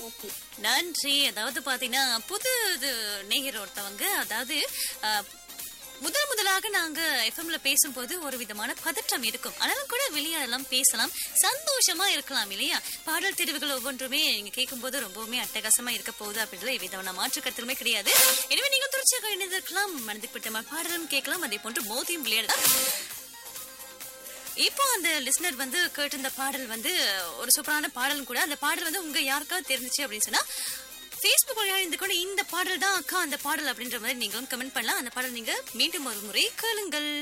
நன்றி நன்றி அதாவது பாத்தீங்கன்னா புது இது நேயர் ஒருத்தவங்க அதாவது அஹ், முதல் முதலாக நாங்க எஃப்எம்ல பேசும்போது ஒரு விதமான பதற்றம் இருக்கும் ஆனாலும் கூட வெளியாடலாம் பேசலாம் சந்தோஷமா இருக்கலாம் இல்லையா பாடல் தெரிவுகள் ஒவ்வொன்றுமே நீங்க கேட்கும்போது ரொம்பவுமே அட்டகாசமா இருக்க போகுது அப்படின்றது எவ்விதமான மாற்று கருத்துமே கிடையாது எனவே நீங்க தொடர்ச்சியாக இணைந்திருக்கலாம் மனதுக்கு பிடித்த பாடலும் கேட்கலாம் அதே போன்று மோதியும் விளையாடலாம் இப்போ அந்த லிஸ்னர் வந்து கேட்டிருந்த பாடல் வந்து ஒரு சூப்பரான பாடலும் கூட அந்த பாடல் வந்து உங்க யாருக்காவது தெரிஞ்சுச்சு அப்படின்னு சொன்னா ஃபேஸ்புக் வழியாக இருந்து கூட இந்த பாடல் தான் அக்கா அந்த பாடல் அப்படின்ற மாதிரி நீங்களும் கமெண்ட் பண்ணலாம் அந்த பாடல் நீங்க மீண்டும் ஒரு முறை கேளுங்கள்